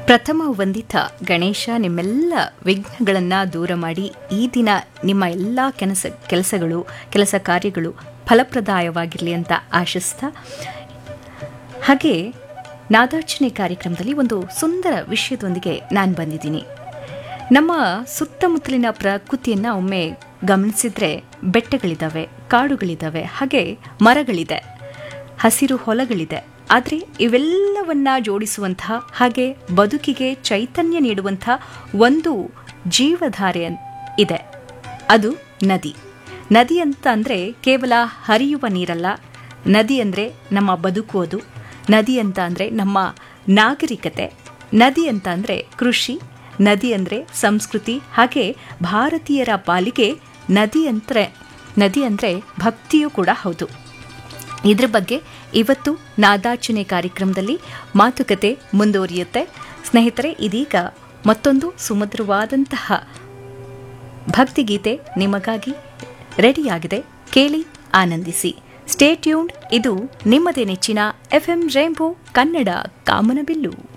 ಪ್ರಥಮ ವಂದಿತ ಗಣೇಶ ನಿಮ್ಮೆಲ್ಲ ವಿಘ್ನಗಳನ್ನು ದೂರ ಮಾಡಿ ಈ ದಿನ ನಿಮ್ಮ ಎಲ್ಲ ಕೆಲಸ ಕೆಲಸಗಳು ಕೆಲಸ ಕಾರ್ಯಗಳು ಫಲಪ್ರದಾಯವಾಗಿರಲಿ ಅಂತ ಆಶಿಸ್ತಾ ಹಾಗೆ ನಾದಾರ್ಚನೆ ಕಾರ್ಯಕ್ರಮದಲ್ಲಿ ಒಂದು ಸುಂದರ ವಿಷಯದೊಂದಿಗೆ ನಾನು ಬಂದಿದ್ದೀನಿ ನಮ್ಮ ಸುತ್ತಮುತ್ತಲಿನ ಪ್ರಕೃತಿಯನ್ನು ಒಮ್ಮೆ ಗಮನಿಸಿದ್ರೆ ಬೆಟ್ಟಗಳಿದ್ದಾವೆ ಕಾಡುಗಳಿದ್ದಾವೆ ಹಾಗೆ ಮರಗಳಿದೆ ಹಸಿರು ಹೊಲಗಳಿದೆ ಆದರೆ ಇವೆಲ್ಲವನ್ನ ಜೋಡಿಸುವಂತಹ ಹಾಗೆ ಬದುಕಿಗೆ ಚೈತನ್ಯ ನೀಡುವಂತಹ ಒಂದು ಜೀವಧಾರೆ ಇದೆ ಅದು ನದಿ ನದಿ ಅಂತ ಅಂದರೆ ಕೇವಲ ಹರಿಯುವ ನೀರಲ್ಲ ನದಿ ಅಂದರೆ ನಮ್ಮ ಬದುಕುವುದು ನದಿ ಅಂತ ಅಂದರೆ ನಮ್ಮ ನಾಗರಿಕತೆ ನದಿ ಅಂತ ಅಂದರೆ ಕೃಷಿ ನದಿ ಅಂದರೆ ಸಂಸ್ಕೃತಿ ಹಾಗೆ ಭಾರತೀಯರ ಪಾಲಿಗೆ ನದಿ ಅಂದರೆ ನದಿ ಅಂದರೆ ಭಕ್ತಿಯೂ ಕೂಡ ಹೌದು ಇದ್ರ ಬಗ್ಗೆ ಇವತ್ತು ನಾದಾರ್ಚನೆ ಕಾರ್ಯಕ್ರಮದಲ್ಲಿ ಮಾತುಕತೆ ಮುಂದುವರಿಯುತ್ತೆ ಸ್ನೇಹಿತರೆ ಇದೀಗ ಮತ್ತೊಂದು ಸುಮಧುರವಾದಂತಹ ಭಕ್ತಿಗೀತೆ ನಿಮಗಾಗಿ ರೆಡಿಯಾಗಿದೆ ಕೇಳಿ ಆನಂದಿಸಿ ಸ್ಟೇ ಟ್ಯೂನ್ಡ್ ಇದು ನಿಮ್ಮದೇ ನೆಚ್ಚಿನ ಎಫ್ಎಂ ರೈಂಬೋ ಕನ್ನಡ ಕಾಮನಬಿಲ್ಲು